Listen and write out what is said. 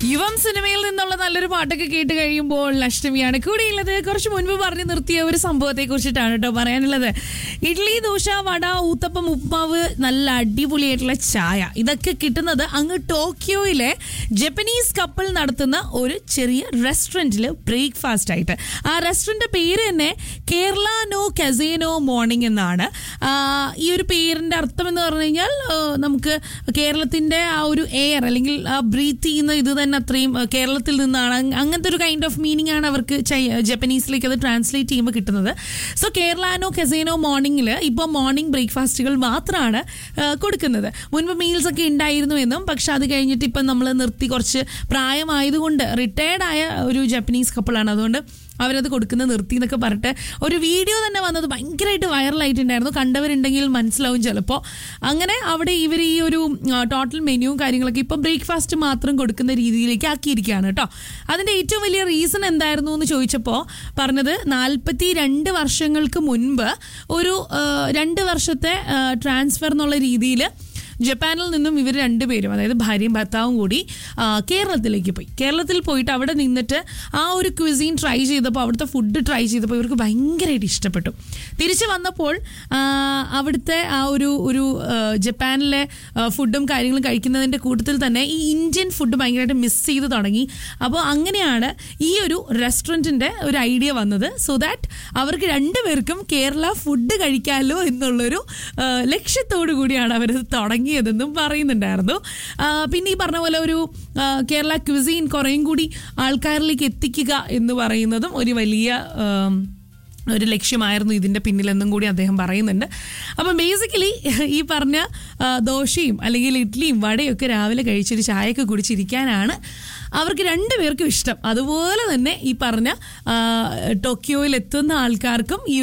യുവം സിനിമയിൽ നിന്നുള്ള നല്ലൊരു പാട്ടൊക്കെ കേട്ട് കഴിയുമ്പോൾ അഷ്ടമിയാണ് കൂടിയുള്ളത് കുറച്ച് മുൻപ് പറഞ്ഞു നിർത്തിയ ഒരു സംഭവത്തെ കുറിച്ചിട്ടാണ് കേട്ടോ പറയാനുള്ളത് ഇഡ്ലി ദോശ വട ഊത്തപ്പം ഉപ്മാവ് നല്ല അടിപൊളിയായിട്ടുള്ള ചായ ഇതൊക്കെ കിട്ടുന്നത് അങ്ങ് ടോക്കിയോയിലെ ജപ്പനീസ് കപ്പിൾ നടത്തുന്ന ഒരു ചെറിയ റെസ്റ്റോറൻറ്റിൽ ബ്രേക്ക്ഫാസ്റ്റ് ആയിട്ട് ആ റെസ്റ്റോറൻറ്റ് പേര് തന്നെ കേരള നോ കസേനോ മോർണിംഗ് എന്നാണ് ആ, ഈ ഒരു പേരിന്റെ അർത്ഥം എന്ന് പറഞ്ഞു കഴിഞ്ഞാൽ ആ, നമുക്ക് കേരളത്തിന്റെ ആ ഒരു എയർ അല്ലെങ്കിൽ ആ ബ്രീത്ത് ചെയ്യുന്ന ഇത് തന്നെ അത്രയും ആ, കേരളത്തിൽ നിന്നാണ് അങ് അങ്ങനത്തെ ഒരു കൈൻഡ് ഓഫ് മീനിങ് ആണ് അവർക്ക് ചൈ- ജപ്പനീസിലേക്ക് അത് ട്രാൻസ്ലേറ്റ് ചെയ്യുമ്പോൾ കിട്ടുന്നത് സോ കേരളാനോ കസേനോ മോർണിംഗിൽ ഇപ്പോൾ മോർണിംഗ് ബ്രേക്ക്ഫാസ്റ്റുകൾ മാത്രമാണ് ആ, കൊടുക്കുന്നത് മുൻപ് മീൽസ് ഒക്കെ ഉണ്ടായിരുന്നു എന്നും പക്ഷെ അത് കഴിഞ്ഞിട്ട് ഇപ്പം നമ്മൾ നിർത്തി കുറച്ച് പ്രായമായതുകൊണ്ട് റിട്ടയർഡ് ആയ ഒരു ജപ്പനീസ് കപ്പിളാണ് അതുകൊണ്ട് അവരത് കൊടുക്കുന്നത് നിർത്തി എന്നൊക്കെ പറഞ്ഞിട്ട് ഒരു വീഡിയോ തന്നെ വന്നത് ഭയങ്കരമായിട്ട് വൈറലായിട്ടുണ്ടായിരുന്നു കണ്ടവരുണ്ടെങ്കിൽ മനസ്സിലാവും ചിലപ്പോൾ അങ്ങനെ അവിടെ ഇവർ ഈ ഒരു ടോട്ടൽ മെനുവും കാര്യങ്ങളൊക്കെ ഇപ്പം ബ്രേക്ക്ഫാസ്റ്റ് മാത്രം കൊടുക്കുന്ന രീതിയിലേക്ക് ആക്കിയിരിക്കുകയാണ് കേട്ടോ അതിൻ്റെ ഏറ്റവും വലിയ റീസൺ എന്തായിരുന്നു എന്ന് ചോദിച്ചപ്പോൾ പറഞ്ഞത് നാൽപ്പത്തി രണ്ട് വർഷങ്ങൾക്ക് മുൻപ് ഒരു ആ, രണ്ട് വർഷത്തെ ട്രാൻസ്ഫർ എന്നുള്ള രീതിയിൽ ജപ്പാനിൽ നിന്നും ഇവർ രണ്ടുപേരും അതായത് ഭാര്യയും ഭർത്താവും കൂടി ആ, കേരളത്തിലേക്ക് പോയി കേരളത്തിൽ പോയിട്ട് അവിടെ നിന്നിട്ട് ആ ഒരു ക്വിസീൻ ട്രൈ ചെയ്തപ്പോൾ അവിടുത്തെ ഫുഡ് ട്രൈ ചെയ്തപ്പോൾ ഇവർക്ക് ഭയങ്കരമായിട്ട് ഇഷ്ടപ്പെട്ടു തിരിച്ചു വന്നപ്പോൾ ആ, അവിടുത്തെ ആ ഒരു ഒരു ആ, ജപ്പാനിലെ ആ, ഫുഡും കാര്യങ്ങളും കഴിക്കുന്നതിൻ്റെ കൂട്ടത്തിൽ തന്നെ ഈ ഇന്ത്യൻ ഫുഡ് ഭയങ്കരമായിട്ട് മിസ് ചെയ്ത് തുടങ്ങി അപ്പോൾ അങ്ങനെയാണ് ഈ ഒരു റെസ്റ്റോറൻറ്റിൻ്റെ ഒരു ഐഡിയ വന്നത് സോ ദാറ്റ് അവർക്ക് രണ്ടുപേർക്കും കേരള ഫുഡ് കഴിക്കാമല്ലോ എന്നുള്ളൊരു ആ, ലക്ഷ്യത്തോടു കൂടിയാണ് അവർ തുടങ്ങിയതെന്നും പറയുന്നുണ്ടായിരുന്നു ആ, പിന്നെ ഈ പറഞ്ഞ പോലെ ഒരു ആ, കേരള ക്വിസീൻ കുറേയും കൂടി ആൾക്കാരിലേക്ക് എത്തിക്കുക എന്ന് പറയുന്നതും ഒരു വലിയ ആം, ഒരു ലക്ഷ്യമായിരുന്നു ഇതിൻ്റെ പിന്നിലെന്നും കൂടി അദ്ദേഹം പറയുന്നുണ്ട് അപ്പം ബേസിക്കലി ഈ പറഞ്ഞ ആ, ദോശയും അല്ലെങ്കിൽ ഇഡ്ഡലിയും വടയൊക്കെ രാവിലെ കഴിച്ചൊരു ചായയൊക്കെ കുടിച്ചിരിക്കാനാണ് അവർക്ക് രണ്ടുപേർക്കും ഇഷ്ടം അതുപോലെ തന്നെ ഈ പറഞ്ഞ ആ, ടോക്കിയോയിൽ എത്തുന്ന ആൾക്കാർക്കും ഈ